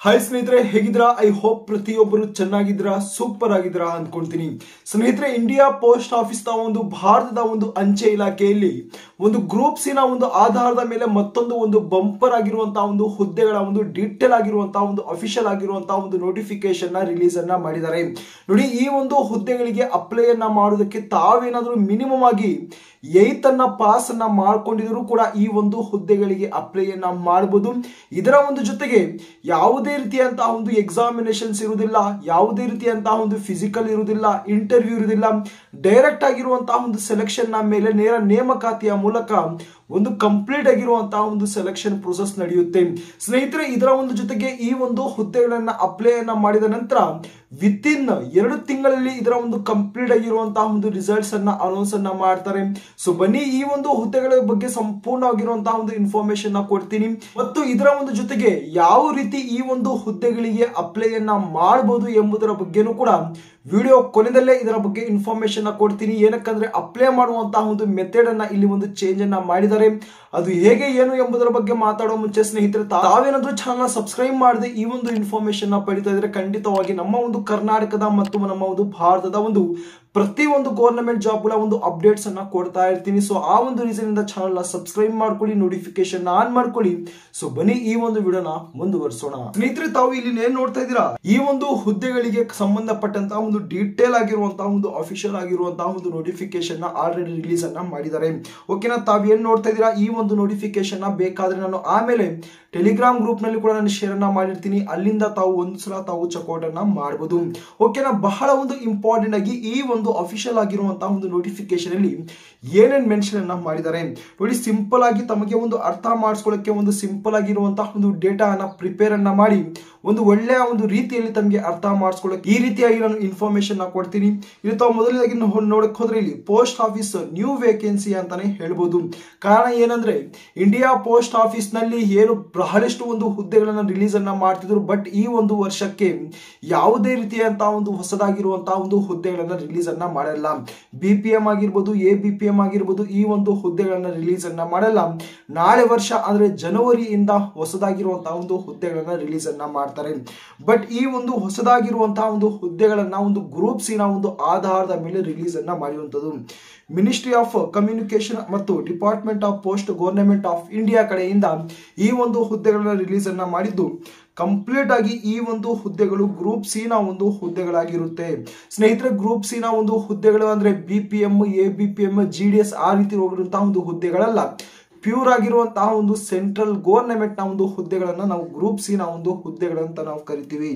hi ಸ್ನೇಹಿತರೆ ಹೇಗಿದ್ರಾ I hope ಪ್ರತಿಯೊಬ್ಬರು ಚೆನ್ನಾಗಿದ್ರಾ super ಆಗಿದ್ರಾ ಅಂದ್ಕೊಳ್ತೀನಿ ಸ್ನೇಹಿತರೆ ಇಂಡಿಯಾ ಪೋಸ್ಟ್ ಆಫೀಸ್ ನ ಒಂದು ಭಾರತದ ಒಂದು ಅಂಚೆ ಇಲಾಖೆಯಲ್ಲಿ ಒಂದು ಗ್ರೂಪ್ಸಿನ ಒಂದು ಆಧಾರದ ಮೇಲೆ ಮತ್ತೊಂದು ಒಂದು ಬಂಪರ್ ಆಗಿರುವಂತಹ ಒಂದು ಹುದ್ದೆಗಳ ಒಂದು ಡೀಟೇಲ್ ಆಗಿರುವಂತಹ ಒಂದು ಅಫಿಷಿಯಲ್ ಆಗಿರುವಂತಹ ಒಂದು ನೋಟಿಫಿಕೇಶನ್ ನ ರಿಲೀಸ್ ಅನ್ನ ಮಾಡಿದ್ದಾರೆ ನೋಡಿ ಈ ಒಂದು ಹುದ್ದೆಗಳಿಗೆ ಅಪ್ಲೈ ಅನ್ನ ಮಾಡೋದಕ್ಕೆ ತಾವೇನಾದ್ರೂ ಮಿನಿಮಮ್ ಆಗಿ ಏತ್ ಅನ್ನ ಪಾಸ್ ಅನ್ನ ಮಾಡ್ಕೊಂಡಿದ್ರು ಕೂಡ ಈ ಒಂದು ಹುದ್ದೆಗಳಿಗೆ ಅಪ್ಲೈ ಅನ್ನ ಮಾಡಬಹುದು ಇದರ ಒಂದು ಜೊತೆಗೆ ಯಾವುದೇ ರೀತಿಯಂತಹ ಒಂದು ಎಕ್ಸಾಮಿನೇಷನ್ಸ್ ಇರುವುದಿಲ್ಲ ಯಾವುದೇ ರೀತಿಯಂತಹ ಒಂದು ಫಿಸಿಕಲ್ ಇರುವುದಿಲ್ಲ ಇಂಟರ್ವ್ಯೂ ಇರುವುದಿಲ್ಲ ಡೈರೆಕ್ಟ್ ಆಗಿರುವಂತಹ ಒಂದು ಸೆಲೆಕ್ಷನ್ ನ ಮೇಲೆ ನೇರ ನೇಮಕಾತಿಯ ಮೂಲಕ ಒಂದು ಕಂಪ್ಲೀಟ್ ಆಗಿರುವಂತಹ ಒಂದು ಸೆಲೆಕ್ಷನ್ ಪ್ರೊಸೆಸ್ ನಡೆಯುತ್ತೆ ಸ್ನೇಹಿತರೆ ಇದರ ಒಂದು ಜೊತೆಗೆ ಈ ಒಂದು ಹುದ್ದೆಗಳನ್ನ ಅಪ್ಲೈ ಅನ್ನ ಮಾಡಿದ ನಂತರ ವಿತ್ ಇನ್ ಎರಡು ತಿಂಗಳಲ್ಲಿ ಇದರ ಒಂದು ಕಂಪ್ಲೀಟ್ ಆಗಿರುವಂತಹ ಒಂದು ರಿಸಲ್ಟ್ಸ್ ಅನ್ನ ಅನೌನ್ಸ್ ಅನ್ನ ಮಾಡ್ತಾರೆ ಸೊ ಬನ್ನಿ ಈ ಒಂದು ಹುದ್ದೆಗಳ ಬಗ್ಗೆ ಸಂಪೂರ್ಣವಾಗಿರುವಂತಹ ಒಂದು ಇನ್ಫಾರ್ಮೇಶನ್ ನ ಕೊಡ್ತೀನಿ ಮತ್ತು ಇದರ ಒಂದು ಜೊತೆಗೆ ಯಾವ ರೀತಿ ಈ ಒಂದು ಹುದ್ದೆಗಳಿಗೆ ಅಪ್ಲೈ ಅನ್ನ ಮಾಡಬಹುದು ಎಂಬುದರ ಬಗ್ಗೆನೂ ಕೂಡ ವಿಡಿಯೋ ಕೊನೆಯಲ್ಲೇ ಇದರ ಬಗ್ಗೆ ಇನ್ಫಾರ್ಮೇಶನ್ ಕೊಡ್ತೀನಿ ಏನಕ್ಕಂದ್ರೆ ಅಪ್ಲೈ ಮಾಡುವಂತಹ ಒಂದು ಮೆಥಡ್ ಅನ್ನ ಇಲ್ಲಿ ಒಂದು ಚೇಂಜ್ ಅನ್ನ ಮಾಡಿದ್ದಾರೆ ಅದು ಹೇಗೆ ಏನು ಎಂಬುದರ ಬಗ್ಗೆ ಮಾತಾಡೋ ಮುಂಚೆ ಸ್ನೇಹಿತರೆ ತಾವೇನಾದ್ರೂ ಚಾನಲ್ ಸಬ್ಸ್ಕ್ರೈಬ್ ಮಾಡದೆ ಈ ಒಂದು ಇನ್ಫಾರ್ಮೇಶನ್ ನ ಪಡಿತಾ ಇದ್ರೆ ಖಂಡಿತವಾಗಿ ನಮ್ಮ ಒಂದು ಕರ್ನಾಟಕದ ಮತ್ತು ನಮ್ಮ ಒಂದು ಭಾರತದ ಒಂದು ಪ್ರತಿ ಒಂದು ಗೌರ್ಮೆಂಟ್ ಜಾಬ್ಗಳ ಒಂದು ಅಪ್ಡೇಟ್ಸ್ ಅನ್ನ ಕೊಡ್ತಾ ಇರ್ತೀನಿ ಸೊ ಆ ಒಂದು ರೀಸನ್ ಇಂದ ಚಾನಲ್ ನ ಸಬ್ಸ್ಕ್ರೈಬ್ ಮಾಡ್ಕೊಳ್ಳಿ ನೋಟಿಫಿಕೇಶನ್ ಆನ್ ಮಾಡ್ಕೊಳ್ಳಿ ಸೊ ಬನ್ನಿ ಈ ಒಂದು ವಿಡಿಯೋನ ಮುಂದುವರಿಸೋಣ ಸ್ನೇಹಿತರೆ ತಾವು ಇಲ್ಲಿ ಏನ್ ನೋಡ್ತಾ ಇದ್ದೀರಾ ಈ ಒಂದು ಹುದ್ದೆಗಳಿಗೆ ಸಂಬಂಧಪಟ್ಟಂತಹ ಒಂದು ಡೀಟೇಲ್ ಆಗಿರುವಂತಹ ಒಂದು ಅಫಿಷಿಯಲ್ ಆಗಿರುವಂತಹ ಒಂದು ನೋಟಿಫಿಕೇಶನ್ ನ ಆಲ್ರೆಡಿ ರಿಲೀಸ್ ಅನ್ನ ಮಾಡಿದ್ದಾರೆ ಓಕೆನಾ ತಾವ್ ಏನ್ ನೋಡ್ತಾ ಇದ್ದೀರಾ ಈ ಒಂದು ನೋಟಿಫಿಕೇಶನ್ ನ ಬೇಕಾದ್ರೆ ನಾನು ಆಮೇಲೆ ಟೆಲಿಗ್ರಾಮ್ ಗ್ರೂಪ್ ನಲ್ಲಿ ಕೂಡ ನಾನು ಶೇರ್ ಅನ್ನ ಮಾಡಿರ್ತೀನಿ ಅಲ್ಲಿಂದ ತಾವು ಒಂದು ಸಲ ತಾವು ಚೆಕ್ಔಟ್ ಅನ್ನ ಮಾಡಬಹುದು ಓಕೆನಾ ಬಹಳ ಒಂದು ಇಂಪಾರ್ಟೆಂಟ್ ಆಗಿ ಈ ಒಂದು ಅಫಿಷಿಯಲ್ ಆಗಿರುವಂತಹ ಒಂದು ನೋಟಿಫಿಕೇಶನ್ ಅಲ್ಲಿ ಏನೇನ್ ಮೆನ್ಷನ್ ಅನ್ನ ಮಾಡಿದ್ದಾರೆ ನೋಡಿ ಸಿಂಪಲ್ ಆಗಿ ತಮಗೆ ಒಂದು ಅರ್ಥ ಮಾಡಿಸ್ಕೊಳ್ಳಕ್ಕೆ ಒಂದು ಸಿಂಪಲ್ ಆಗಿರುವಂತಹ ಒಂದು ಡೇಟಾ ಅನ್ನ ಪ್ರಿಪೇರ್ ಅನ್ನ ಮಾಡಿ ಒಂದು ಒಳ್ಳೆಯ ಒಂದು ರೀತಿಯಲ್ಲಿ ತಮಗೆ ಅರ್ಥ ಮಾಡಿಸ್ಕೊಳ್ಳಕ್ಕೆ ಈ ರೀತಿಯಾಗಿ ನಾನು ಇನ್ಫಾರ್ಮೇಶನ್ ನ ಕೊಡ್ತೀನಿ ಇಲ್ಲಿ ತಾವು ಮೊದಲನೇದಾಗಿ ನೋಡಕ್ ಹೋದ್ರೆ ಇಲ್ಲಿ ಪೋಸ್ಟ್ ಆಫೀಸ್ ನ್ಯೂ ವೇಕೆನ್ಸಿ ಅಂತಾನೆ ಹೇಳ್ಬೋದು ಕಾರಣ ಏನಂದ್ರೆ ಇಂಡಿಯಾ ಪೋಸ್ಟ್ ಆಫೀಸ್ ನಲ್ಲಿ ಏನು ಬಹಳಷ್ಟು ಒಂದು ಹುದ್ದೆಗಳನ್ನ ರಿಲೀಸ್ ಅನ್ನ ಮಾಡ್ತಿದ್ರು ಬಟ್ ಈ ಒಂದು ವರ್ಷಕ್ಕೆ ಯಾವುದೇ ರೀತಿಯಂತಹ ಒಂದು ಹೊಸದಾಗಿರುವಂತಹ ಒಂದು ಹುದ್ದೆಗಳನ್ನ ರಿಲೀಸ್ ಅನ್ನ ಮಾಡಲ್ಲ ಬಿ ಪಿ ಎಂ ಆಗಿರ್ಬೋದು ಎ ಬಿ ಪಿ ಎಂ ಆಗಿರ್ಬೋದು ಈ ಒಂದು ಹುದ್ದೆಗಳನ್ನ ರಿಲೀಸ್ ಅನ್ನ ಮಾಡಲ್ಲ ನಾಳೆ ವರ್ಷ ಅಂದ್ರೆ ಜನವರಿಯಿಂದ ಹೊಸದಾಗಿರುವಂತಹ ಒಂದು ಹುದ್ದೆಗಳನ್ನ ರಿಲೀಸ್ ಅನ್ನ ಮಾಡ್ತಾರೆ ಬಟ್ ಈ ಒಂದು ಹೊಸದಾಗಿರುವಂತಹ ಒಂದು ಹುದ್ದೆಗಳನ್ನ ಒಂದು ಗ್ರೂಪ್ ನ ಒಂದು ಆಧಾರದ ಮೇಲೆ ರಿಲೀಸ್ ಅನ್ನ ಮಾಡಿರುವಂತದ್ದು ಮಿನಿಸ್ಟ್ರಿ ಆಫ್ ಕಮ್ಯುನಿಕೇಶನ್ ಮತ್ತು department of post government of India ಕಡೆಯಿಂದ ಈ ಒಂದು ಹುದ್ದೆಗಳನ್ನ ರಿಲೀಸ್ ಅನ್ನ ಮಾಡಿದ್ದು ಕಂಪ್ಲೀಟ್ ಆಗಿ ಈ ಒಂದು ಹುದ್ದೆಗಳು ಗ್ರೂಪ್ ಸಿ ನ ಒಂದು ಹುದ್ದೆಗಳಾಗಿರುತ್ತೆ ಸ್ನೇಹಿತರೆ ಗ್ರೂಪ್ ಸಿ ನ ಒಂದು ಹುದ್ದೆಗಳು ಅಂದ್ರೆ B P M A B P M G D S ಆ ರೀತಿ ಹೋಗಿರುವಂತಹ ಒಂದು ಹುದ್ದೆಗಳಲ್ಲ ಪ್ಯೂರ್ ಆಗಿರುವಂತಹ ಒಂದು ಸೆಂಟ್ರಲ್ ಗವರ್ನಮೆಂಟ್ ನ ಒಂದು ಹುದ್ದೆಗಳನ್ನ ನಾವು ಗ್ರೂಪ್ ಸಿ ನ ಒಂದು ಹುದ್ದೆಗಳಂತ ನಾವು ಕರಿತೀವಿ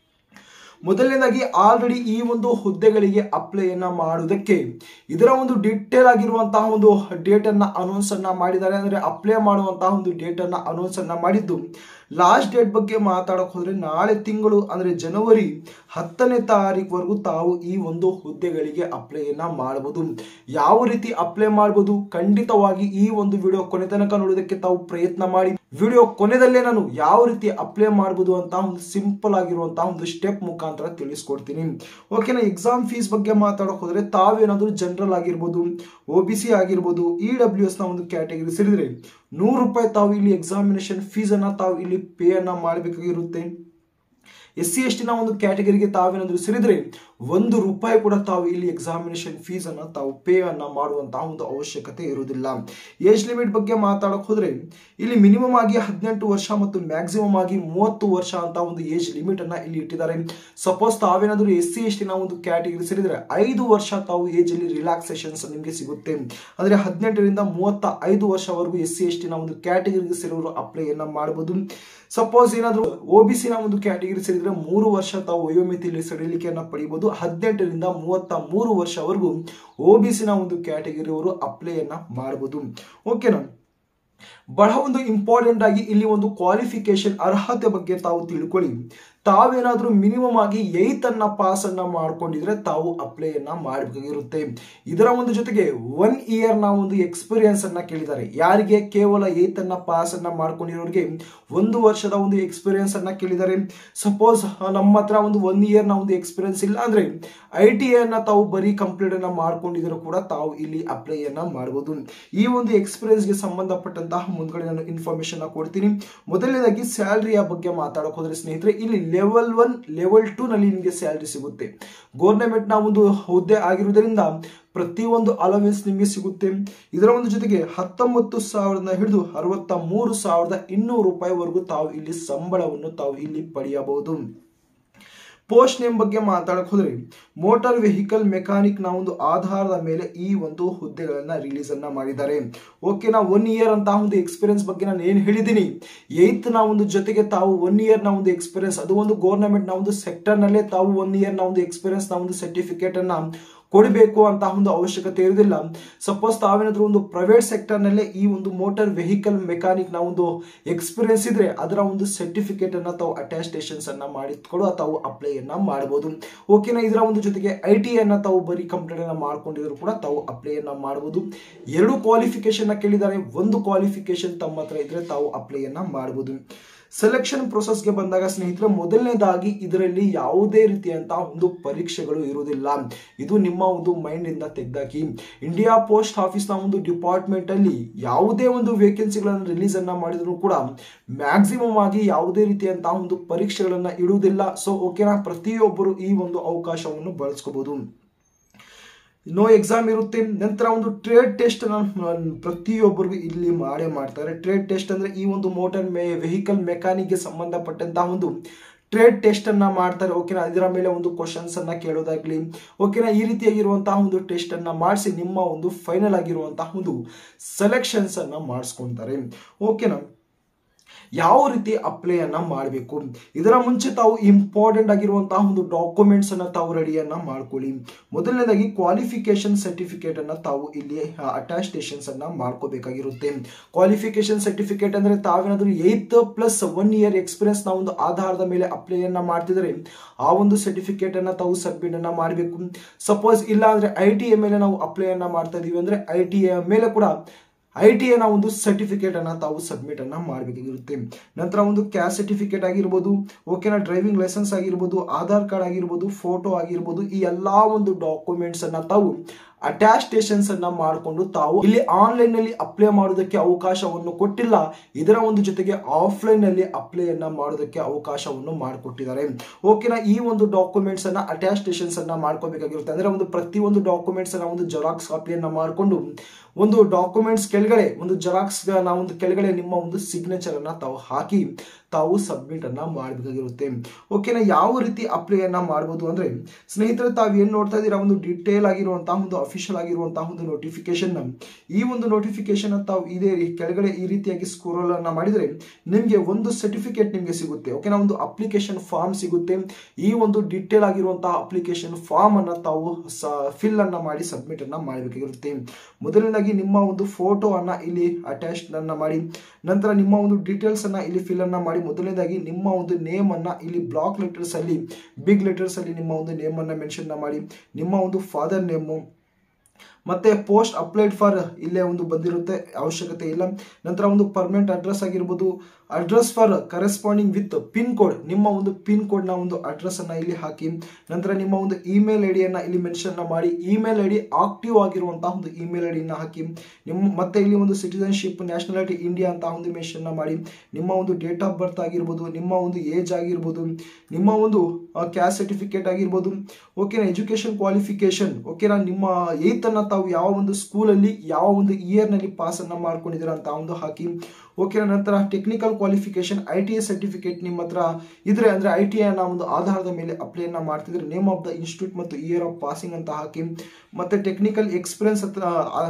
ಮೊದಲನೇದಾಗಿ ಆಲ್ರೆಡಿ ಈ ಒಂದು ಹುದ್ದೆಗಳಿಗೆ ಅಪ್ಲೈ ಅನ್ನ ಮಾಡುವುದಕ್ಕೆ ಇದರ ಒಂದು ಡೀಟೇಲ್ ಆಗಿರುವಂತಹ ಒಂದು ಡೇಟ್ ಅನ್ನ ಅನೌನ್ಸ್ ಅನ್ನ ಮಾಡಿದ್ದಾರೆ ಅಂದ್ರೆ ಅಪ್ಲೈ ಮಾಡುವಂತಹ ಒಂದು ಡೇಟ್ ಅನ್ನ ಅನೌನ್ಸ್ ಅನ್ನ ಮಾಡಿದ್ದು ಲಾಸ್ಟ್ ಡೇಟ್ ಬಗ್ಗೆ ಮಾತಾಡಕ್ ಹೋದ್ರೆ ನಾಳೆ ತಿಂಗಳು ಅಂದ್ರೆ ಜನವರಿ ಹತ್ತನೇ ತಾರೀಕುವರೆಗೂ ತಾವು ಈ ಒಂದು ಹುದ್ದೆಗಳಿಗೆ ಅಪ್ಲೈಯನ್ನ ಮಾಡಬಹುದು ಯಾವ ರೀತಿ ಅಪ್ಲೈ ಮಾಡಬಹುದು ಖಂಡಿತವಾಗಿ ಈ ಒಂದು ವಿಡಿಯೋ ಕೊನೆ ತನಕ ನೋಡೋದಕ್ಕೆ ತಾವು ಪ್ರಯತ್ನ ಮಾಡಿ ವಿಡಿಯೋ ಕೊನೆದಲ್ಲೇ ನಾನು ಯಾವ ರೀತಿ ಅಪ್ಲೈ ಮಾಡಬಹುದು ಅಂತ ಒಂದು ಸಿಂಪಲ್ ಆಗಿರುವಂತಹ ಒಂದು ಸ್ಟೆಪ್ ಮುಖಾಂತರ ತಿಳಿಸ್ಕೊಡ್ತೀನಿ ಓಕೆನಾ ಎಕ್ಸಾಮ್ ಫೀಸ್ ಬಗ್ಗೆ ಮಾತಾಡಕ್ ಹೋದ್ರೆ ತಾವೇನಾದ್ರೂ ಜನರಲ್ ಆಗಿರ್ಬೋದು ಒ ಬಿ ಸಿ ಆಗಿರ್ಬೋದು ಇ ಡಬ್ಲ್ಯೂ ಎಸ್ ನ ಒಂದು ಕ್ಯಾಟಗರಿ ಸೇರಿದ್ರೆ ನೂರು ರೂಪಾಯಿ ತಾವು ಇಲ್ಲಿ ಎಕ್ಸಾಮಿನೇಷನ್ ಫೀಸ್ ಅನ್ನ ತಾವು ಇಲ್ಲಿ ಪೇ ಅನ್ನ ಮಾಡಬೇಕಾಗಿರುತ್ತೆ ಎಸ್ ಸಿ ಎಸ್ ಟಿನ ಒಂದು ಕ್ಯಾಟಗರಿಗೆ ತಾವೇನಾದ್ರೂ ಸೇರಿದ್ರೆ ಒಂದು ರೂಪಾಯಿ ಕೂಡ ತಾವು ಇಲ್ಲಿ ಎಕ್ಸಾಮಿನೇಷನ್ ಫೀಸ್ ಅನ್ನ ತಾವು ಪೇ ಅನ್ನ ಮಾಡುವಂತಹ ಒಂದು ಅವಶ್ಯಕತೆ ಇರುವುದಿಲ್ಲ ಏಜ್ ಲಿಮಿಟ್ ಬಗ್ಗೆ ಮಾತಾಡಕ್ ಹೋದ್ರೆ ಇಲ್ಲಿ ಮಿನಿಮಮ್ ಆಗಿ ಹದಿನೆಂಟು ವರ್ಷ ಮತ್ತು ಮ್ಯಾಕ್ಸಿಮಮ್ ಆಗಿ ಮೂವತ್ತು ವರ್ಷ ಅಂತ ಒಂದು ಏಜ್ ಲಿಮಿಟ್ ಅನ್ನ ಇಲ್ಲಿ ಇಟ್ಟಿದ್ದಾರೆ ಸಪೋಸ್ ತಾವೇನಾದ್ರೂ ಎಸ್ ಸಿ ಎಸ್ ಟಿನ ಒಂದು ಕ್ಯಾಟಗರಿ ಸೇರಿದ್ರೆ ಐದು ವರ್ಷ ತಾವು ಏಜ್ ಅಲ್ಲಿ ರಿಲ್ಯಾಕ್ಸೇಷನ್ಸ್ ನಿಮಗೆ ಸಿಗುತ್ತೆ ಅಂದ್ರೆ ಹದಿನೆಂಟರಿಂದ ಮೂವತ್ತ ಐದು ವರ್ಷವರೆಗೂ ಎಸ್ ಸಿ ಎಸ್ ಟಿನ ಒಂದು ಕ್ಯಾಟಗರಿಗೆ ಸೇರಿವರು ಅಪ್ಲೈ ಅನ್ನ ಮಾಡಬಹುದು ಸಪೋಸ್ ಏನಾದ್ರು ಒ ಬಿ ಸಿ ನ ಒಂದು ಕ್ಯಾಟಗರಿ ಸೇರಿದ್ರೆ ಮೂರು ವರ್ಷ ತಾವು ವಯೋಮಿತಿಯಲ್ಲಿ ಸಡಿಲಿಕೆಯನ್ನ ಪಡಿಬಹುದು ಹದಿನೆಂಟರಿಂದ ಮೂವತ್ತ ಮೂರು ವರ್ಷವರೆಗೂ ಒ ಬಿ ಸಿ ನ ಒಂದು ಕ್ಯಾಟಗರಿ ಅವರು ಅಪ್ಲೈ ಅನ್ನ ಮಾಡಬಹುದು ಓಕೆನಾ ಬಹಳ ಒಂದು ಇಂಪಾರ್ಟೆಂಟ್ ಆಗಿ ಇಲ್ಲಿ ಒಂದು ಕ್ವಾಲಿಫಿಕೇಶನ್ ಅರ್ಹತೆ ಬಗ್ಗೆ ತಾವು ತಿಳ್ಕೊಳ್ಳಿ ತಾವೇನಾದ್ರೂ ಮಿನಿಮಮ್ ಆಗಿ ಏತ್ ಅನ್ನ ಪಾಸ್ ಅನ್ನ ಮಾಡ್ಕೊಂಡಿದ್ರೆ ತಾವು ಅಪ್ಲೈ ಅನ್ನ ಮಾಡಬೇಕಾಗಿರುತ್ತೆ ಇದರ ಒಂದು ಜೊತೆಗೆ ಒನ್ ಇಯರ್ ನ ಒಂದು ಎಕ್ಸ್ಪೀರಿಯನ್ಸ್ ಅನ್ನ ಕೇಳಿದ್ದಾರೆ ಯಾರಿಗೆ ಕೇವಲ ಏತ್ ಅನ್ನ ಪಾಸ್ ಅನ್ನ ಮಾಡ್ಕೊಂಡಿರೋರಿಗೆ ಒಂದು ವರ್ಷದ ಒಂದು ಎಕ್ಸ್ಪೀರಿಯನ್ಸ್ ಅನ್ನ ಕೇಳಿದ್ದಾರೆ ಸಪೋಸ್ ನಮ್ಮ ಹತ್ರ ಒಂದು ಒನ್ ಇಯರ್ ನ ಒಂದು ಎಕ್ಸ್ಪೀರಿಯನ್ಸ್ ಇಲ್ಲ ಅಂದ್ರೆ ಐ ಟಿ ಅನ್ನ ತಾವು ಬರೀ ಕಂಪ್ಲೀಟ್ ಅನ್ನ ಮಾಡ್ಕೊಂಡಿದ್ರು ಕೂಡ ತಾವು ಇಲ್ಲಿ ಅಪ್ಲೈ ಅನ್ನ ಮಾಡಬಹುದು ಈ ಒಂದು ಎಕ್ಸ್ಪೀರಿಯನ್ಸ್ ಗೆ ಸಂಬಂಧಪಟ್ಟಂತೆ ಅಂತಹ ಮುಂದ್ಗಡೆ ನಾನು ಇನ್ಫಾರ್ಮೇಶನ್ ಕೊಡ್ತೀನಿ ಮೊದಲನೇದಾಗಿ ಸ್ಯಾಲ್ರಿಯ ಬಗ್ಗೆ ಮಾತಾಡಕ್ ಹೋದ್ರೆ ಸ್ನೇಹಿತರೆ ಇಲ್ಲಿ ಲೆವೆಲ್ ಒನ್ ಲೆವೆಲ್ ಟೂ ನಲ್ಲಿ ನಿಮಗೆ ಸ್ಯಾಲ್ರಿ ಸಿಗುತ್ತೆ ಗೌರ್ನಮೆಂಟ್ ನ ಒಂದು ಹುದ್ದೆ ಆಗಿರುವುದರಿಂದ ಪ್ರತಿಯೊಂದು ಅಲವೆನ್ಸ್ ನಿಮಗೆ ಸಿಗುತ್ತೆ ಇದರ ಒಂದು ಜೊತೆಗೆ ಹತ್ತೊಂಬತ್ತು ಸಾವಿರದ ಹಿಡಿದು ಅರವತ್ತ ಮೂರು ಸಾವಿರದ ಇನ್ನೂರು ರೂಪಾಯಿವರೆಗೂ ತಾವು ಇಲ್ಲಿ ಸಂಬಳವನ್ನು ತಾವು ಇಲ್ಲಿ ಪಡೆಯಬಹುದು ಪೋಸ್ಟ್ ನೇಮ್ ಬಗ್ಗೆ ಮಾತಾಡಕ್ ಹೋದ್ರೆ ಮೋಟಾರ್ ವೆಹಿಕಲ್ ಮೆಕ್ಯಾನಿಕ್ ನ ಒಂದು ಆಧಾರದ ಮೇಲೆ ಈ ಒಂದು ಹುದ್ದೆಗಳನ್ನ ರಿಲೀಸ್ ಅನ್ನ ಮಾಡಿದ್ದಾರೆ ಓಕೆ ನಾ ಒನ್ ಇಯರ್ ಅಂತ ಒಂದು ಎಕ್ಸ್ಪೀರಿಯನ್ಸ್ ಬಗ್ಗೆ ನಾನು ಏನ್ ಹೇಳಿದ್ದೀನಿ ಏತ್ ನ ಒಂದು ಜೊತೆಗೆ ತಾವು ಒನ್ ಇಯರ್ ನ ಒಂದು ಎಕ್ಸ್ಪೀರಿಯನ್ಸ್ ಅದು ಒಂದು ಗೌರ್ನಮೆಂಟ್ ನ ಒಂದು ಸೆಕ್ಟರ್ ನಲ್ಲೇ ತಾವು ಒನ್ ಇಯರ್ ನ ಒಂದು ಎಕ್ಸ್ಪೀರಿಯನ್ಸ್ ನ ಒಂದು ಸರ್ಟಿಫಿಕೇಟ್ ಅನ್ನ ಕೊಡಬೇಕು ಅಂತ ಒಂದು ಅವಶ್ಯಕತೆ ಇರುವುದಿಲ್ಲ ಸಪೋಸ್ ತಾವೇನಾದ್ರೂ ಒಂದು ಪ್ರೈವೇಟ್ ಸೆಕ್ಟರ್ ನಲ್ಲೇ ಈ ಒಂದು ಮೋಟಾರ್ ವೆಹಿಕಲ್ ಮೆಕ್ಯಾನಿಕ್ ನ ಒಂದು ಎಕ್ಸ್ಪೀರಿಯನ್ಸ್ ಇದ್ರೆ ಅದರ ಒಂದು ಸರ್ಟಿಫಿಕೇಟ್ ಅನ್ನ ತಾವು ಅಟ್ಯಾಸ್ಟೇಷನ್ಸ್ ಅನ್ನ ಮಾಡಿಟ್ಕೊಂಡು ತಾವು ಅಪ್ಲೈ ಅನ್ನ ಮಾಡಬಹುದು ಓಕೆನಾ ಇದರ ಒಂದು ಜೊತೆಗೆ ಐ ಟಿ ಅನ್ನ ತಾವು ಬರೀ ಕಂಪ್ಲೀಟ್ ಅನ್ನ ಮಾಡ್ಕೊಂಡಿದ್ರು ಕೂಡ ತಾವು ಅಪ್ಲೈ ಅನ್ನ ಮಾಡಬಹುದು ಎರಡು ಕ್ವಾಲಿಫಿಕೇಶನ್ ಕೇಳಿದ್ದಾರೆ ಒಂದು ಕ್ವಾಲಿಫಿಕೇಶನ್ ತಮ್ಮ ಹತ್ರ ಇದ್ರೆ ತಾವು ಅಪ್ಲೈ ಅನ್ನ ಮಾಡಬಹುದು ಸೆಲೆಕ್ಷನ್ ಪ್ರೊಸೆಸ್ಗೆ ಬಂದಾಗ ಸ್ನೇಹಿತರೆ ಮೊದಲನೇದಾಗಿ ಇದರಲ್ಲಿ ಯಾವುದೇ ರೀತಿಯಂತಹ ಒಂದು ಪರೀಕ್ಷೆಗಳು ಇರುವುದಿಲ್ಲ ಇದು ನಿಮ್ಮ ಒಂದು ಮೈಂಡ್ ಇಂದ ತೆಗೆದಾಕಿ ಇಂಡಿಯಾ ಪೋಸ್ಟ್ ಆಫೀಸ್ ನ ಒಂದು ಡಿಪಾರ್ಟ್ಮೆಂಟ್ ಅಲ್ಲಿ ಯಾವುದೇ ಒಂದು ವೇಕೆನ್ಸಿಗಳನ್ನು ರಿಲೀಸ್ ಅನ್ನ ಮಾಡಿದ್ರು ಕೂಡ ಮ್ಯಾಕ್ಸಿಮಮ್ ಆಗಿ ಯಾವುದೇ ರೀತಿಯಂತಹ ಒಂದು ಪರೀಕ್ಷೆಗಳನ್ನ ಇಡುವುದಿಲ್ಲ ಸೊ ಓಕೆನಾ ಪ್ರತಿಯೊಬ್ಬರು ಈ ಒಂದು ಅವಕಾಶವನ್ನು ಬಳಸ್ಕೋಬಹುದು ನೋ ಎಕ್ಸಾಮ್ ಇರುತ್ತೆ ನಂತರ ಒಂದು ಟ್ರೇಡ್ ಟೆಸ್ಟ್ ಪ್ರತಿಯೊಬ್ಬರಿಗೂ ಇಲ್ಲಿ ಮಾಡೇ ಮಾಡ್ತಾರೆ ಟ್ರೇಡ್ ಟೆಸ್ಟ್ ಅಂದ್ರೆ ಈ ಒಂದು ಮೋಟಾರ್ ಮೇ ವೆಹಿಕಲ್ ಮೆಕ್ಯಾನಿಕ್ಗೆ ಸಂಬಂಧಪಟ್ಟಂತಹ ಒಂದು ಟ್ರೇಡ್ ಟೆಸ್ಟ್ ಅನ್ನ ಮಾಡ್ತಾರೆ ಓಕೆನಾ ಇದರ ಮೇಲೆ ಒಂದು ಕ್ವಶನ್ಸ್ ಅನ್ನ ಕೇಳೋದಾಗ್ಲಿ ಓಕೆನಾ ಈ ರೀತಿಯಾಗಿರುವಂತಹ ಒಂದು ಟೆಸ್ಟ್ ಅನ್ನ ಮಾಡಿಸಿ ನಿಮ್ಮ ಒಂದು ಫೈನಲ್ ಆಗಿರುವಂತಹ ಒಂದು ಸೆಲೆಕ್ಷನ್ಸ್ ಅನ್ನ ಮಾಡಿಸ್ಕೊಂತಾರೆ ಓಕೆನಾ ಯಾವ ರೀತಿ ಅಪ್ಲೈ ಅನ್ನ ಮಾಡಬೇಕು ಇದರ ಮುಂಚೆ ತಾವು ಇಂಪಾರ್ಟೆಂಟ್ ಆಗಿರುವಂತಹ ಒಂದು ಡಾಕ್ಯುಮೆಂಟ್ಸ್ ಅನ್ನ ತಾವು ರೆಡಿಯನ್ನ ಮಾಡ್ಕೊಳ್ಳಿ ಮೊದಲನೇದಾಗಿ ಕ್ವಾಲಿಫಿಕೇಶನ್ ಸರ್ಟಿಫಿಕೇಟ್ ಅನ್ನ ತಾವು ಇಲ್ಲಿ ಅಟ್ಯಾಸ್ಟೇಷನ್ಸ್ ಅನ್ನ ಮಾಡ್ಕೋಬೇಕಾಗಿರುತ್ತೆ ಕ್ವಾಲಿಫಿಕೇಶನ್ ಸರ್ಟಿಫಿಕೇಟ್ ಅಂದ್ರೆ ತಾವೇನಾದ್ರೂ eighth plus one year experience ನ ಒಂದು ಆಧಾರದ ಮೇಲೆ ಅಪ್ಲೈ ಅನ್ನ ಮಾಡ್ತಿದ್ರೆ ಆ ಒಂದು ಸರ್ಟಿಫಿಕೇಟ್ ಅನ್ನ ತಾವು ಸಬ್ಮಿಟ್ ಅನ್ನ ಮಾಡಬೇಕು ಸಪೋಸ್ ಇಲ್ಲ ಅಂದ್ರೆ ಐ ಟಿ ಎ ಮೇಲೆ ನಾವು ಅಪ್ಲೈ ಅನ್ನ ಮಾಡ್ತಾ ಇದೀವಿ ಅಂದ್ರೆ ಐ ಟಿ ಎ ಮೇಲೆ ಕೂಡ ಐ ಟಿ ಎನ ಒಂದು ಸರ್ಟಿಫಿಕೇಟ್ ಅನ್ನ ತಾವು ಸಬ್ಮಿಟ್ ಅನ್ನ ಮಾಡಬೇಕಾಗಿರುತ್ತೆ ನಂತರ ಒಂದು ಕ್ಯಾಸ್ಟ್ ಸರ್ಟಿಫಿಕೇಟ್ ಆಗಿರ್ಬೋದು ಓಕೆನಾ ಡ್ರೈವಿಂಗ್ ಲೈಸೆನ್ಸ್ ಆಗಿರ್ಬೋದು ಆಧಾರ್ ಕಾರ್ಡ್ ಆಗಿರ್ಬೋದು ಫೋಟೋ ಆಗಿರ್ಬೋದು ಈ ಎಲ್ಲಾ ಒಂದು ಡಾಕ್ಯುಮೆಂಟ್ಸ್ ಅನ್ನ ತಾವು ಅಟ್ಯಾಸ್ಟೇಷನ್ಸ್ ಅನ್ನ ಮಾಡಿಕೊಂಡು ತಾವು ಇಲ್ಲಿ ಆನ್ಲೈನ್ ನಲ್ಲಿ ಅಪ್ಲೈ ಮಾಡೋದಕ್ಕೆ ಅವಕಾಶವನ್ನು ಕೊಟ್ಟಿಲ್ಲ ಇದರ ಒಂದು ಜೊತೆಗೆ ಆಫ್ಲೈನ್ ನಲ್ಲಿ ಅಪ್ಲೈ ಅನ್ನ ಮಾಡೋದಕ್ಕೆ ಅವಕಾಶವನ್ನು ಮಾಡಿಕೊಟ್ಟಿದ್ದಾರೆ ಓಕೆನಾ ಈ ಒಂದು ಡಾಕ್ಯುಮೆಂಟ್ಸ್ ಅನ್ನ ಅಟ್ಯಾಸ್ಟೇಷನ್ಸ್ ಅನ್ನ ಮಾಡ್ಕೋಬೇಕಾಗಿರುತ್ತೆ ಅಂದ್ರೆ ಒಂದು ಪ್ರತಿಯೊಂದು ಡಾಕ್ಯುಮೆಂಟ್ಸ್ ಅನ್ನ ಒಂದು ಜೆರಾಕ್ಸ್ ಕಾಪಿಯನ್ನ ಮಾಡಿಕೊಂಡು ಒಂದು ಡಾಕ್ಯುಮೆಂಟ್ಸ್ ಕೆಳಗಡೆ ಒಂದು ಜೆರಾಕ್ಸ್ ನ ಒಂದು ಕೆಳಗಡೆ ನಿಮ್ಮ ಒಂದು ಸಿಗ್ನೇಚರ್ ಅನ್ನ ತಾವು ಹಾಕಿ ತಾವು ಸಬ್ಮಿಟ್ ಅನ್ನ ಮಾಡಬೇಕಾಗಿರುತ್ತೆ ಓಕೆನಾ ಯಾವ ರೀತಿ ಅಪ್ಲೈ ಅನ್ನ ಮಾಡಬಹುದು ಅಂದ್ರೆ ಸ್ನೇಹಿತರೆ ತಾವು ಏನ್ ನೋಡ್ತಾ ಇದ್ದೀರಾ ಒಂದು ಡಿಟೇಲ್ ಆಗಿರುವಂತಹ ಒಂದು ಅಫಿಷಿಯಲ್ ಆಗಿರುವಂತಹ ಒಂದು ನೋಟಿಫಿಕೇಶನ್ ಈ ಒಂದು ನೋಟಿಫಿಕೇಶನ್ ತಾವು ಇದೇ ಕೆಳಗಡೆ ಈ ರೀತಿಯಾಗಿ ಸ್ಕ್ರೋಲ್ ಅನ್ನ ಮಾಡಿದ್ರೆ ನಿಮಗೆ ಒಂದು ಸರ್ಟಿಫಿಕೇಟ್ ನಿಮಗೆ ಸಿಗುತ್ತೆ ಓಕೆನಾ ಒಂದು ಅಪ್ಲಿಕೇಶನ್ ಫಾರ್ಮ್ ಸಿಗುತ್ತೆ ಈ ಒಂದು ಡಿಟೇಲ್ ಆಗಿರುವಂತಹ ಅಪ್ಲಿಕೇಶನ್ ಫಾರ್ಮ್ ಅನ್ನ ತಾವು ಫಿಲ್ ಅನ್ನ ಮಾಡಿ ಸಬ್ಮಿಟ್ ಅನ್ನ ಮಾಡಬೇಕಾಗಿರುತ್ತೆ ಮೊದಲನೇದಾಗಿ ನಿಮ್ಮ ಒಂದು ಫೋಟೋ ಅನ್ನ ಇಲ್ಲಿ ಅಟ್ಯಾಚ್ ಅನ್ನ ಮಾಡಿ ನಂತರ ನಿಮ್ಮ ಒಂದು ಡೀಟೇಲ್ಸ್ ಅನ್ನ ಇಲ್ಲಿ ಫಿಲ್ ಅನ್ನ ಮಾಡಿ ಮೊದಲನೇದಾಗಿ ನಿಮ್ಮ ಒಂದು ನೇಮ್ ಅನ್ನ ಇಲ್ಲಿ ಬ್ಲಾಕ್ ಲೆಟರ್ಸ್ ಅಲ್ಲಿ ಬಿಗ್ ಲೆಟರ್ಸ್ ಅಲ್ಲಿ ನಿಮ್ಮ ಒಂದು ನೇಮ್ ಅನ್ನ ಮೆನ್ಷನ್ ಮಾಡಿ ನಿಮ್ಮ ಒಂದು ಫಾದರ್ ನೇಮು ಮತ್ತೆ ಪೋಸ್ಟ್ ಅಪ್ಲೈಡ್ ಫಾರ್ ಇಲ್ಲೇ ಒಂದು ಬಂದಿರುತ್ತೆ ಅವಶ್ಯಕತೆ ಇಲ್ಲ ನಂತರ ಒಂದು ಪರ್ಮನೆಂಟ್ ಅಡ್ರೆಸ್ ಆಗಿರ್ಬೋದು address for corresponding with pin code ನಿಮ್ಮ ಒಂದು ಪಿನ್ ಕೋಡ್ ನ ಒಂದು ಅಡ್ರೆಸ್ ಅನ್ನ ಇಲ್ಲಿ ಹಾಕಿ ನಂತರ ನಿಮ್ಮ ಒಂದು ಇಮೇಲ್ ಐ ಡಿಯನ್ನ ಇಲ್ಲಿ ಮೆನ್ಷನ್ ಮಾಡಿ ಇಮೇಲ್ ಐ ಡಿ ಆಕ್ಟಿವ್ ಆಗಿರುವಂತಹ ಒಂದು ಇಮೇಲ್ ಐ ಡಿನ ಹಾಕಿ ನಿಮ್ಮ ಮತ್ತೆ ಇಲ್ಲಿ ಒಂದು ಸಿಟಿಸನ್ಶಿಪ್ ನ್ಯಾಷನಾಲಿಟಿ ಇಂಡಿಯಾ ಅಂತ ಒಂದು ಮೆನ್ಷನ್ ಮಾಡಿ ನಿಮ್ಮ ಒಂದು ಡೇಟ್ ಆಫ್ ಬರ್ತ್ ಆಗಿರ್ಬೋದು ನಿಮ್ಮ ಒಂದು ಏಜ್ ಆಗಿರ್ಬೋದು ನಿಮ್ಮ ಒಂದು ಕ್ಯಾಸ್ಟ್ ಸರ್ಟಿಫಿಕೇಟ್ ಆಗಿರ್ಬೋದು ಓಕೆನಾ ಎಜುಕೇಶನ್ ಕ್ವಾಲಿಫಿಕೇಶನ್ ಓಕೆನಾ ನಿಮ್ಮ ಏತ್ ಅನ್ನ ತಾವು ಯಾವ ಒಂದು ಸ್ಕೂಲಲ್ಲಿ ಯಾವ ಒಂದು ಇಯರ್ ನಲ್ಲಿ ಪಾಸ್ ಅನ್ನ ಮಾಡ್ಕೊಂಡಿದ್ದೀರಾ ಅಂತ ಒಂದು ಹಾಕಿ ಓಕೆನಾ ನಂತರ technical qualification I T A certificate ನಿಮ್ಮ ಹತ್ರ ಇದ್ರೆ ಅಂದ್ರೆ ಐ ಟಿ ಐನ ಒಂದು ಆಧಾರದ ಮೇಲೆ ಅಪ್ಲೈ ಅನ್ನ ಮಾಡ್ತಿದ್ರೆ ನೇಮ್ ಆಫ್ ದ ಇನ್ಸ್ಟಿಟ್ಯೂಟ್ ಮತ್ತು ಇಯರ್ ಆಫ್ ಪಾಸಿಂಗ್ ಅಂತ ಹಾಕಿ ಮತ್ತೆ ಟೆಕ್ನಿಕಲ್ ಎಕ್ಸ್ಪೀರಿಯನ್ಸ್ ಹತ್ರ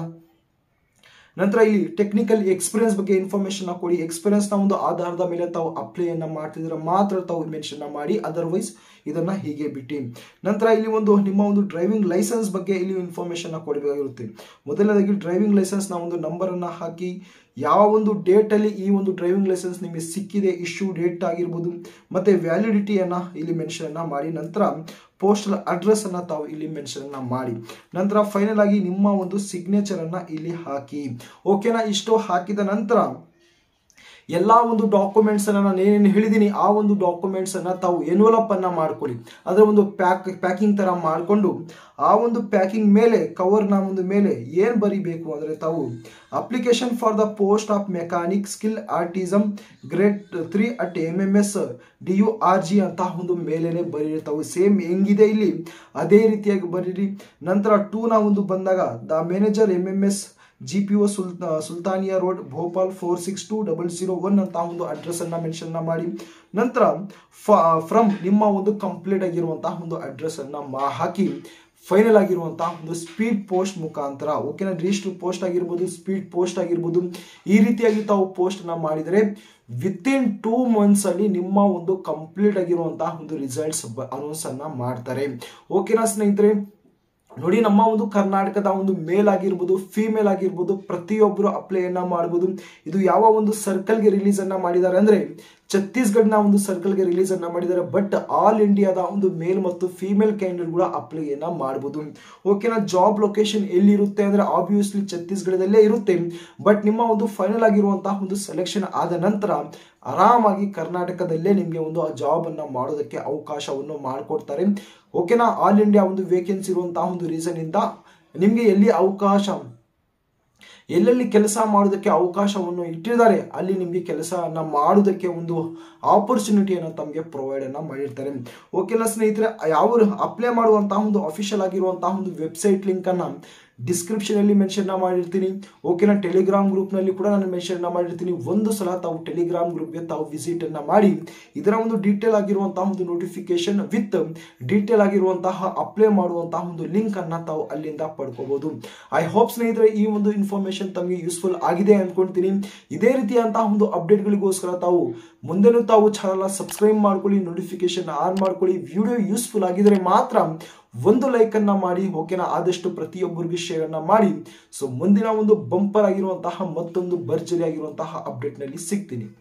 ನಂತರ ಇಲ್ಲಿ ಟೆಕ್ನಿಕಲ್ ಎಕ್ಸ್ಪೀರಿಯನ್ಸ್ ಬಗ್ಗೆ ಇನ್ಫಾರ್ಮೇಶನ್ ಕೊಡಿ ಎಕ್ಸ್ಪೀರಿಯನ್ಸ್ ನ ಒಂದು ಆಧಾರದ ಮೇಲೆ ತಾವು ಅಪ್ಲೈ ಅನ್ನ ಮಾಡ್ತಿದ್ರೆ ಮಾತ್ರ ತಾವು ಮೆನ್ಷನ್ ಮಾಡಿ ಅದರ್ವೈಸ್ ಇದನ್ನ ಹೀಗೆ ಬಿಟ್ಟು ನಂತರ ಇಲ್ಲಿ ಒಂದು ನಿಮ್ಮ ಒಂದು ಡ್ರೈವಿಂಗ್ ಲೈಸೆನ್ಸ್ ಬಗ್ಗೆ ಇಲ್ಲಿ ಇನ್ಫಾರ್ಮೇಶನ್ ಕೊಡಬೇಕಾಗಿರುತ್ತೆ ಮೊದಲನೇದಾಗಿ ಡ್ರೈವಿಂಗ್ ಲೈಸೆನ್ಸ್ ನ ಒಂದು ನಂಬರ್ ಅನ್ನ ಹಾಕಿ ಯಾವ ಒಂದು ಡೇಟ್ ಅಲ್ಲಿ ಈ ಒಂದು ಡ್ರೈವಿಂಗ್ ಲೈಸೆನ್ಸ್ ನಿಮಗೆ ಸಿಕ್ಕಿದೆ ಇಶ್ಯೂ ಡೇಟ್ ಆಗಿರ್ಬೋದು ಮತ್ತೆ ವ್ಯಾಲಿಡಿಟಿಯನ್ನ ಇಲ್ಲಿ ಮೆನ್ಷನ್ ಅನ್ನ ಮಾಡಿ ನಂತರ ಪೋಸ್ಟಲ್ ಅಡ್ರೆಸ್ ಅನ್ನ ತಾವು ಇಲ್ಲಿ ಮೆನ್ಷನ್ ಅನ್ನ ಮಾಡಿ ನಂತರ ಫೈನಲ್ ಆಗಿ ನಿಮ್ಮ ಒಂದು ಸಿಗ್ನೇಚರ್ ಅನ್ನ ಇಲ್ಲಿ ಹಾಕಿ ಓಕೆನಾ ಇಷ್ಟು ಹಾಕಿದ ನಂತರ ಎಲ್ಲ ಒಂದು ಡಾಕ್ಯುಮೆಂಟ್ಸ್ ಅನ್ನ ನಾನು ಏನೇನು ಹೇಳಿದ್ದೀನಿ ಆ ಒಂದು ಡಾಕ್ಯುಮೆಂಟ್ಸ್ ಅನ್ನ ತಾವು ಎನ್ವಲಪ್ ಅನ್ನ ಮಾಡ್ಕೊಳ್ಳಿ ಅದರ ಒಂದು ಪ್ಯಾಕ್ ಪ್ಯಾಕಿಂಗ್ ತರ ಮಾಡಿಕೊಂಡು ಆ ಒಂದು ಪ್ಯಾಕಿಂಗ್ ಮೇಲೆ ಕವರ್ನ ಒಂದು ಮೇಲೆ ಏನು ಬರಿಬೇಕು ಅಂದರೆ ತಾವು application for the post of mechanic skill artisan grade three at M M S D U R G ಅಂತ ಒಂದು ಮೇಲೇನೆ ಬರೀರಿ ತಾವು ಸೇಮ್ ಹೆಂಗಿದೆ ಇಲ್ಲಿ ಅದೇ ರೀತಿಯಾಗಿ ಬರೀರಿ ನಂತರ ಟೂನ ಒಂದು ಬಂದಾಗ the manager M M S G P O ಸುಲ್ತಾ Sultania road Bhopal four six two double zero one ಅಂತ ಒಂದು ಅಡ್ರೆಸ್ ಅನ್ನ ಮೆನ್ಷನ್ ಮಾಡಿ ನಂತರ ಫ್ರಮ್ ನಿಮ್ಮ ಒಂದು ಕಂಪ್ಲೀಟ್ ಆಗಿರುವಂತಹ ಒಂದು ಅಡ್ರೆಸ್ ಅನ್ನ ಮಾ- ಹಾಕಿ ಫೈನಲ್ ಆಗಿರುವಂತಹ ಒಂದು ಸ್ಪೀಡ್ ಪೋಸ್ಟ್ ಮುಖಾಂತರ ಓಕೆನಾ ರಿಜಿಸ್ಟರ್ ಪೋಸ್ಟ್ ಆಗಿರ್ಬೋದು ಸ್ಪೀಡ್ ಪೋಸ್ಟ್ ಆಗಿರ್ಬೋದು ಈ ರೀತಿಯಾಗಿ ತಾವು ಪೋಸ್ಟ್ ಅನ್ನ ಮಾಡಿದರೆ ವಿತಿನ್ ಟೂ ಮಂತ್ಸ್ ಅಲ್ಲಿ ನಿಮ್ಮ ಒಂದು ಕಂಪ್ಲೀಟ್ ಆಗಿರುವಂತಹ ಒಂದು ರಿಸಲ್ಟ್ಸ್ ಅನೌನ್ಸ್ ಅನ್ನ ಮಾಡ್ತಾರೆ ಓಕೆನಾ ಸ್ನೇಹಿತರೆ ನೋಡಿ ನಮ್ಮ ಒಂದು ಕರ್ನಾಟಕದ ಒಂದು ಮೇಲ್ ಆಗಿರ್ಬೋದು ಫಿಮೇಲ್ ಆಗಿರ್ಬೋದು ಪ್ರತಿಯೊಬ್ಬರು ಅಪ್ಲೈಯನ್ನ ಮಾಡ್ಬೋದು ಇದು ಯಾವ ಒಂದು ಸರ್ಕಲ್ಗೆ ರಿಲೀಸ್ ಅನ್ನ ಮಾಡಿದ್ದಾರೆ ಅಂದ್ರೆ ಛತ್ತೀಸ್ಗಢನ ಒಂದು ಸರ್ಕಲ್ಗೆ ರಿಲೀಸ್ ಅನ್ನ ಮಾಡಿದ್ದಾರೆ ಬಟ್ ಆಲ್ ಇಂಡಿಯಾದ ಒಂದು ಮೇಲ್ ಮತ್ತು ಫಿಮೇಲ್ ಕ್ಯಾಂಡಿಡೇಟ್ ಕೂಡ ಅಪ್ಲೈಯನ್ನ ಮಾಡ್ಬೋದು ಓಕೆನಾ ಜಾಬ್ ಲೊಕೇಶನ್ ಎಲ್ಲಿರುತ್ತೆ ಅಂದ್ರೆ ಆಬ್ವಿಯಸ್ಲಿ ಛತ್ತೀಸ್ಗಢದಲ್ಲೇ ಇರುತ್ತೆ ಬಟ್ ನಿಮ್ಮ ಒಂದು ಫೈನಲ್ ಆಗಿರುವಂತಹ ಒಂದು ಸೆಲೆಕ್ಷನ್ ಆದ ನಂತರ ಆರಾಮಾಗಿ ಕರ್ನಾಟಕದಲ್ಲೇ ನಿಮಗೆ ಒಂದು ಜಾಬ್ ಅನ್ನ ಮಾಡೋದಕ್ಕೆ ಅವಕಾಶವನ್ನು ಮಾಡಿಕೊಡ್ತಾರೆ ಓಕೆನಾ ಆಲ್ ಇಂಡಿಯಾ ಒಂದು ವೇಕೆನ್ಸಿ ಇರುವಂತಹ ಒಂದು ರೀಸನ್ ಇಂದ ನಿಮಗೆ ಎಲ್ಲಿ ಅವಕಾಶ ಎಲ್ಲೆಲ್ಲಿ ಕೆಲಸ ಮಾಡೋದಕ್ಕೆ ಅವಕಾಶವನ್ನು ಇಟ್ಟಿದ್ದಾರೆ ಅಲ್ಲಿ ನಿಮಗೆ ಕೆಲಸವನ್ನ ಮಾಡೋದಕ್ಕೆ ಒಂದು ಆಪರ್ಚುನಿಟಿಯನ್ನು ತಮಗೆ ಪ್ರೊವೈಡ್ ಅನ್ನ ಮಾಡಿರ್ತಾರೆ ಓಕೆನಾ ಸ್ನೇಹಿತರೆ ಯಾವ ಅಪ್ಲೈ ಮಾಡುವಂತಹ ಒಂದು ಅಫಿಷಿಯಲ್ ಆಗಿರುವಂತಹ ಒಂದು ವೆಬ್ಸೈಟ್ ಲಿಂಕ್ ಅನ್ನ ಡಿಸ್ಕ್ರಿಪ್ಷನ್ ಅಲ್ಲಿ ಮೆನ್ಷನ್ ಮಾಡಿರ್ತೀನಿ ಓಕೆನಾ ಟೆಲಿಗ್ರಾಮ್ ಗ್ರೂಪ್ ನಲ್ಲಿ ಕೂಡ ನಾನು ಮೆನ್ಷನ್ ಮಾಡಿರ್ತೀನಿ ಒಂದು ಸಲ ತಾವು ಟೆಲಿಗ್ರಾಮ್ ಗ್ರೂಪ್ಗೆ ತಾವು ವಿಸಿಟ್ ಅನ್ನ ಮಾಡಿ ಇದರ ಒಂದು ಡೀಟೇಲ್ ಆಗಿರುವಂತಹ ಒಂದು ನೋಟಿಫಿಕೇಶನ್ ವಿತ್ ಡೀಟೇಲ್ ಆಗಿರುವಂತಹ ಅಪ್ಲೈ ಮಾಡುವಂತಹ ಒಂದು ಲಿಂಕ್ ಅನ್ನ ತಾವು ಅಲ್ಲಿಂದ ಪಡ್ಕೋಬಹುದು ಐ ಹೋಪ್ ಸ್ನೇಹಿತರೆ ಈ ಒಂದು ಇನ್ಫಾರ್ಮೇಶನ್ ತಮಗೆ ಯೂಸ್ಫುಲ್ ಆಗಿದೆ ಅನ್ಕೊಂತೀನಿ ಇದೇ ರೀತಿಯಂತಹ ಒಂದು ಅಪ್ಡೇಟ್ಗಳಿಗೋಸ್ಕರ ತಾವು ಮುಂದೆನೂ ತಾವು ಚಾನಲ್ ಸಬ್ಸ್ಕ್ರೈಬ್ ಮಾಡ್ಕೊಳ್ಳಿ ನೋಟಿಫಿಕೇಶನ್ ಆನ್ ಮಾಡ್ಕೊಳ್ಳಿ ವಿಡಿಯೋ ಯೂಸ್ಫುಲ್ ಆಗಿದ್ರೆ ಮಾತ್ರ ಒಂದು ಲೈಕ್ ಅನ್ನ ಮಾಡಿ ಓಕೆನಾ ಆದಷ್ಟು ಪ್ರತಿಯೊಬ್ಬರಿಗೂ ಶೇರ್ ಅನ್ನ ಮಾಡಿ ಸೊ ಮುಂದಿನ ಒಂದು ಬಂಪರ್ ಆಗಿರುವಂತಹ ಮತ್ತೊಂದು ಭರ್ಜರಿ ಆಗಿರುವಂತಹ ಅಪ್ಡೇಟ್ ನಲ್ಲಿ ಸಿಗ್ತೀನಿ